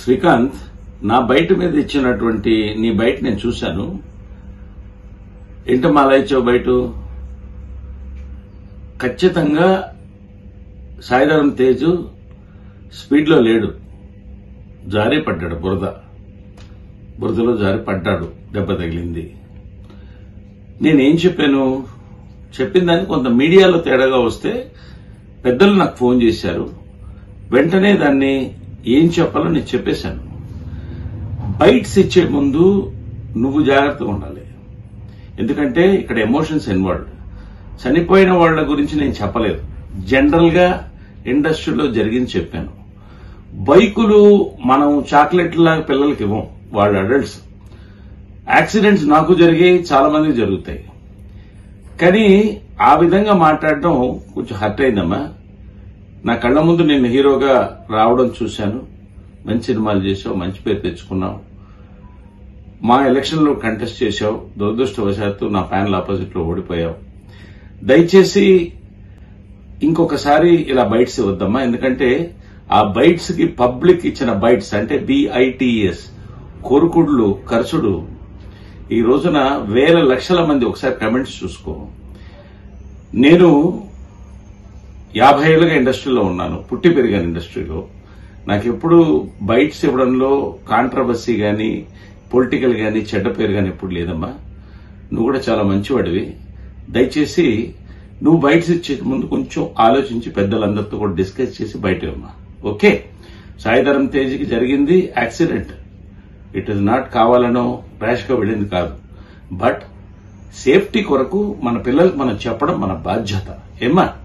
శ్రీకాంత్ నా బయట మీద ఇచ్చినటువంటి నీ బయట నేను చూశాను ఏంటమ్మా అలా ఇచ్చావు బయట ఖచ్చితంగా సాయిధరం తేజు స్పీడ్లో లేడు జారి పడ్డాడు బురద బురదలో జారి పడ్డాడు దెబ్బ తగిలింది నేనేం చెప్పాను చెప్పిన దాన్ని కొంత మీడియాలో తేడాగా వస్తే పెద్దలు నాకు ఫోన్ చేశారు వెంటనే దాన్ని ఏం చెప్పాలో నేను చెప్పేశాను బైట్స్ ఇచ్చే ముందు నువ్వు జాగ్రత్తగా ఉండాలి ఎందుకంటే ఇక్కడ ఎమోషన్స్ ఇన్వాల్వ్డ్ చనిపోయిన వాళ్ళ గురించి నేను చెప్పలేదు జనరల్ గా ఇండస్ట్రీలో జరిగింది చెప్పాను బైకులు మనం చాక్లెట్లాగా పిల్లలకి ఇవ్వం వాళ్ళు అడల్ట్స్ యాక్సిడెంట్స్ నాకు జరిగాయి చాలా మందికి జరుగుతాయి కానీ ఆ విధంగా మాట్లాడడం కొంచెం హర్ట్ అయిందమ్మా నా కళ్ళ ముందు నేను హీరోగా రావడం చూశాను మంచి సినిమాలు చేసావు మంచి పేరు తెచ్చుకున్నావు మా ఎలక్షన్ లో కంటెస్ట్ చేశావు దురదృష్టవశాత్తు నా ప్యానల్ ఆపోజిట్ లో ఓడిపోయావు దయచేసి ఇంకొకసారి ఇలా బైట్స్ ఇవ్వద్దమ్మా ఎందుకంటే ఆ బైట్స్ కి పబ్లిక్ ఇచ్చిన బైట్స్ అంటే బిఐటిఎస్ కొరుకుడులు ఖర్చుడు ఈ రోజున వేల లక్షల మంది ఒకసారి కమెంట్స్ చూసుకో నేను యాభై ఏళ్ళుగా ఇండస్ట్రీలో ఉన్నాను పుట్టి పెరిగాను ఇండస్ట్రీలో నాకు ఎప్పుడు బైట్స్ ఇవ్వడంలో కాంట్రవర్సీ గాని పొలిటికల్ గాని చెడ్డ పేరు గాని ఎప్పుడు లేదమ్మా నువ్వు కూడా చాలా మంచివాడివి దయచేసి నువ్వు బైట్స్ ఇచ్చే ముందు కొంచెం ఆలోచించి పెద్దలందరితో కూడా డిస్కస్ చేసి బయట ఇవ్వమ్మా ఓకే సాయిధరం తేజ్కి జరిగింది యాక్సిడెంట్ ఇట్ ఇస్ నాట్ కావాలనో ర్యాష్ గా వెళ్ళింది కాదు బట్ సేఫ్టీ కొరకు మన పిల్లలకు మనం చెప్పడం మన బాధ్యత ఏమ్మా